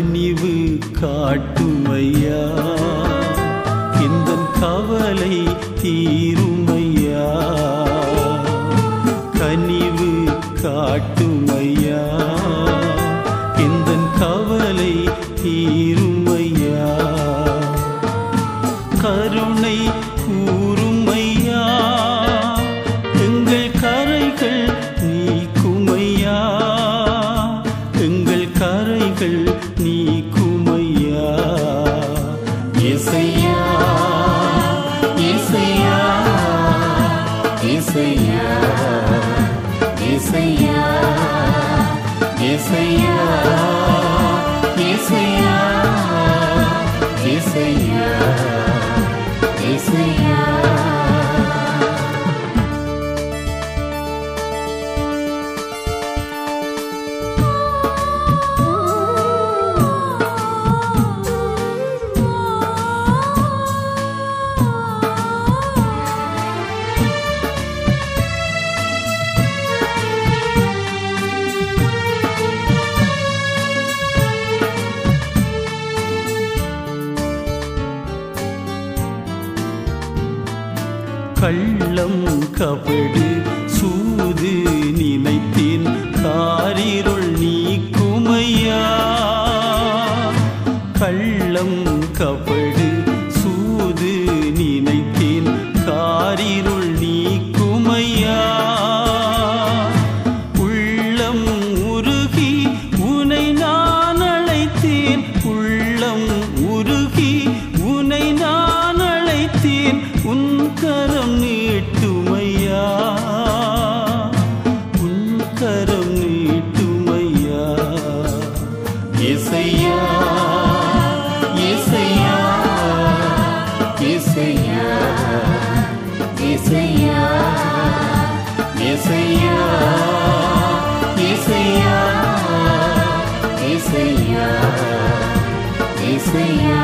கனிவு காட்டுமையா இந்த கவலை தீருமையா கனிவு காட்டுமையா இந்த கவலை தீருமையா கருணை கூறுமையா எங்கள் கரைகள் நீக்குமையா எங்கள் கரைகள் நீக்குமையா இசையா இசையா இசையா இசையா இசையா இசையா இசையா இசையா கள்ளம் கபடு சூது நினைத்தேன் காரிருள் நீக்குமையா கள்ளம் கபடு சூது நினைத்தேன் காரிருள் நீக்குமையா உள்ளம் உருகி உனை நான் அழைத்தேன் உள்ளம் உருகி உனை நான் அழைத்தேன் உன் கரம் நீட்டுமையா உன் கரம் நீட்டுமையா இசையா இசையா இசையா இசையா இசையா இசையா இசையா இசையா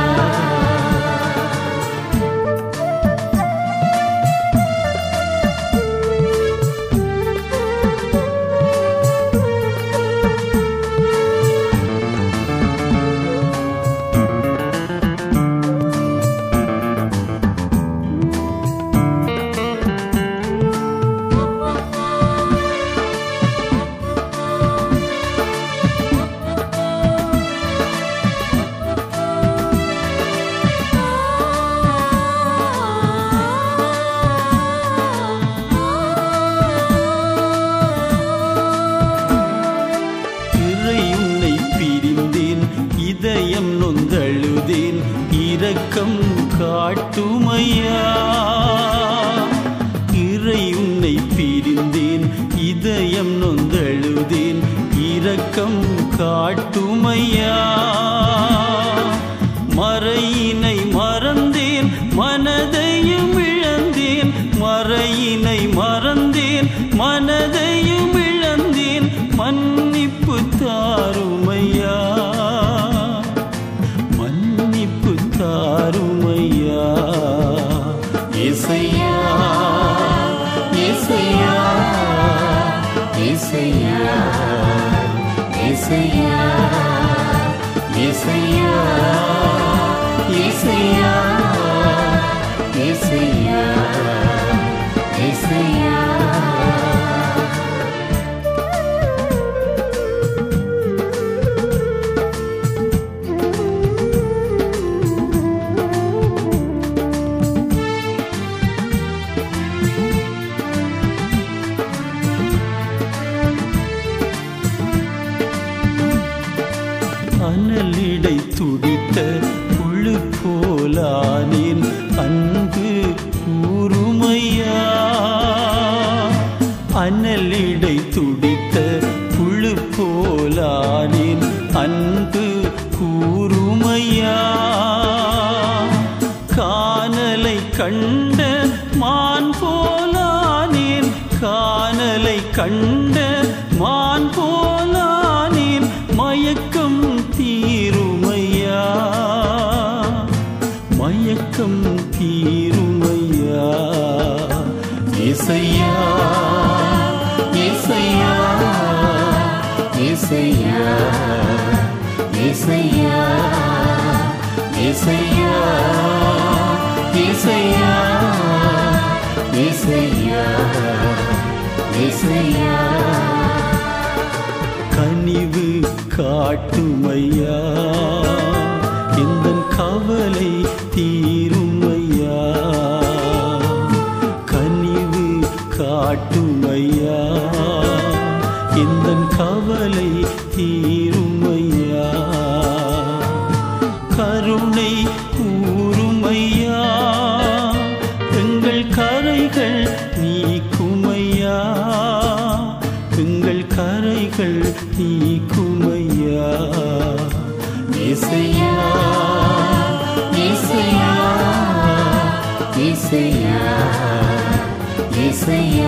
இறை உன்னை பிரிந்தேன் இதயம் நொந்தழுதேன் இரக்கம் காட்டுமையா இறை உன்னை பிரிந்தேன் இதயம் நொந்தழுதேன் இரக்கம் காட்டுமையா மறையினை மறந்தேன் மனதையும் இழந்தேன் மறையினை மறந்தேன் மனதையும் இழந்தேன் மன்னிப்பு தாருமையா மன்னிப்பு தாருமையா இசையா இசையா இசையா இசையா இசையா இசையா இசையா இசையா அனலிடை துடித்த புழு போலானேன் அன்பு கூறுமையா அனலிடை துடித்த புழு போலானேன் அன்பு கூறுமையா காணலை கண்ட மான் போலானேன் காணலை கண்ட மான் போலானேன் மயக்கம் தீருமையா மயக்கம் தீருமையா இசையா இசையா இசையா ஏசையா ஏசையா ஏசையா ஏசையா ஏசையா கனிவு காட்டுமையா இந்த கவலை தீருமையா கனிவு காட்டுமையா இந்த கவலை தீருமையா கருணை கூறுமையா எங்கள் கரைகள் நீக்குமையா எங்கள் கரைகள் நீக்குமையா ஏசையா ஏசையா ஏசையா ஏசையா